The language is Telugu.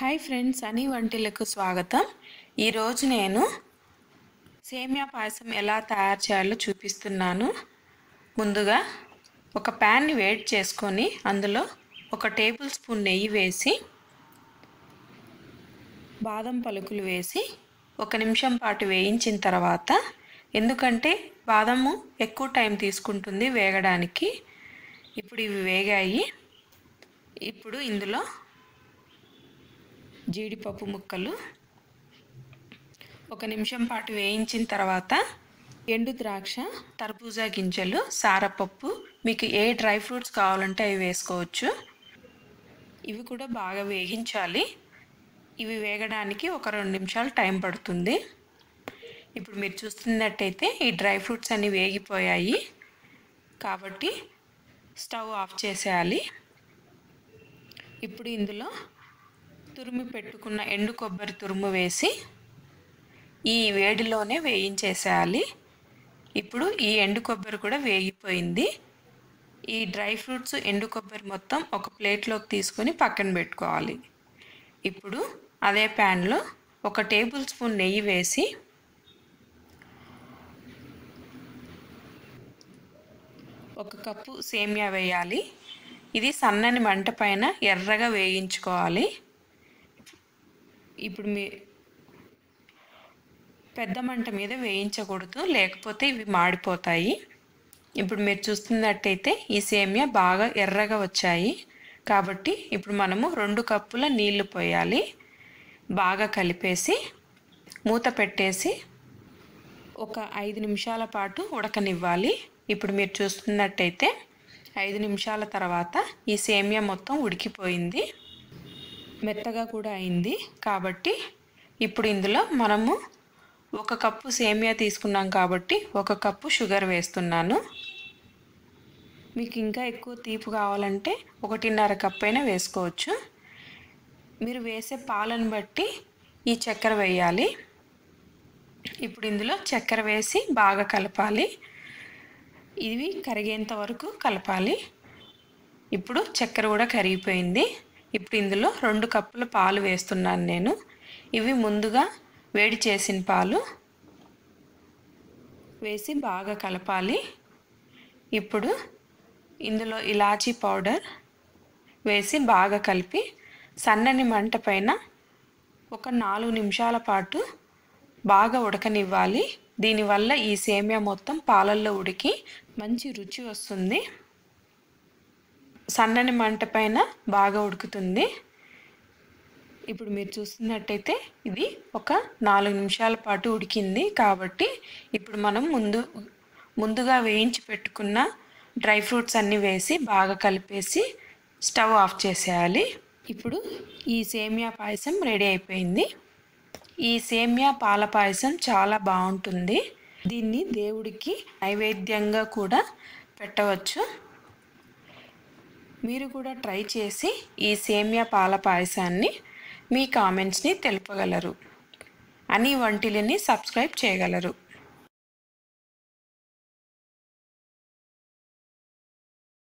హాయ్ ఫ్రెండ్స్ అని వంటిలకు స్వాగతం ఈరోజు నేను సేమియా పాయసం ఎలా తయారు చేయాలో చూపిస్తున్నాను ముందుగా ఒక ప్యాన్ని వేడి చేసుకొని అందులో ఒక టేబుల్ స్పూన్ నెయ్యి వేసి బాదం పలుకులు వేసి ఒక నిమిషం పాటు వేయించిన తర్వాత ఎందుకంటే బాదము ఎక్కువ టైం తీసుకుంటుంది వేగడానికి ఇప్పుడు ఇవి వేగాయి ఇప్పుడు ఇందులో జీడిపప్పు ముక్కలు ఒక నిమిషం పాటు వేయించిన తర్వాత ఎండు ద్రాక్ష తర్బూజా గింజలు సారపప్పు మీకు ఏ డ్రై ఫ్రూట్స్ కావాలంటే అవి వేసుకోవచ్చు ఇవి కూడా బాగా వేగించాలి ఇవి వేగడానికి ఒక రెండు నిమిషాలు టైం పడుతుంది ఇప్పుడు మీరు చూస్తున్నట్టయితే ఈ డ్రై ఫ్రూట్స్ అన్నీ వేగిపోయాయి కాబట్టి స్టవ్ ఆఫ్ చేసేయాలి ఇప్పుడు ఇందులో తురిమి పెట్టుకున్న ఎండు కొబ్బరి తురుము వేసి ఈ వేడిలోనే వేయించేసేయాలి ఇప్పుడు ఈ ఎండు కొబ్బరి కూడా వేగిపోయింది ఈ డ్రై ఫ్రూట్స్ ఎండు కొబ్బరి మొత్తం ఒక ప్లేట్లోకి తీసుకొని పక్కన పెట్టుకోవాలి ఇప్పుడు అదే ప్యాన్లో ఒక టేబుల్ స్పూన్ నెయ్యి వేసి ఒక కప్పు సేమియా వేయాలి ఇది సన్నని మంట పైన ఎర్రగా వేయించుకోవాలి ఇప్పుడు మీ పెద్ద మంట మీద వేయించకూడదు లేకపోతే ఇవి మాడిపోతాయి ఇప్పుడు మీరు చూస్తున్నట్టయితే ఈ సేమియా బాగా ఎర్రగా వచ్చాయి కాబట్టి ఇప్పుడు మనము రెండు కప్పుల నీళ్లు పోయాలి బాగా కలిపేసి మూత పెట్టేసి ఒక ఐదు నిమిషాల పాటు ఉడకనివ్వాలి ఇప్పుడు మీరు చూస్తున్నట్టయితే ఐదు నిమిషాల తర్వాత ఈ సేమియా మొత్తం ఉడికిపోయింది మెత్తగా కూడా అయింది కాబట్టి ఇప్పుడు ఇందులో మనము ఒక కప్పు సేమియా తీసుకున్నాం కాబట్టి ఒక కప్పు షుగర్ వేస్తున్నాను మీకు ఇంకా ఎక్కువ తీపి కావాలంటే ఒకటిన్నర కప్ అయినా వేసుకోవచ్చు మీరు వేసే పాలను బట్టి ఈ చక్కెర వేయాలి ఇప్పుడు ఇందులో చక్కెర వేసి బాగా కలపాలి ఇవి కరిగేంత వరకు కలపాలి ఇప్పుడు చక్కెర కూడా కరిగిపోయింది ఇప్పుడు ఇందులో రెండు కప్పుల పాలు వేస్తున్నాను నేను ఇవి ముందుగా వేడి చేసిన పాలు వేసి బాగా కలపాలి ఇప్పుడు ఇందులో ఇలాచీ పౌడర్ వేసి బాగా కలిపి సన్నని మంట పైన ఒక నాలుగు నిమిషాల పాటు బాగా ఉడకనివ్వాలి దీనివల్ల ఈ సేమియా మొత్తం పాలల్లో ఉడికి మంచి రుచి వస్తుంది సన్నని మంట పైన బాగా ఉడుకుతుంది ఇప్పుడు మీరు చూస్తున్నట్టయితే ఇది ఒక నాలుగు నిమిషాల పాటు ఉడికింది కాబట్టి ఇప్పుడు మనం ముందు ముందుగా వేయించి పెట్టుకున్న డ్రై ఫ్రూట్స్ అన్నీ వేసి బాగా కలిపేసి స్టవ్ ఆఫ్ చేసేయాలి ఇప్పుడు ఈ సేమియా పాయసం రెడీ అయిపోయింది ఈ సేమియా పాల పాయసం చాలా బాగుంటుంది దీన్ని దేవుడికి నైవేద్యంగా కూడా పెట్టవచ్చు మీరు కూడా ట్రై చేసి ఈ సేమియా పాల పాయసాన్ని మీ కామెంట్స్ని తెలుపగలరు అని వంటిలని సబ్స్క్రైబ్ చేయగలరు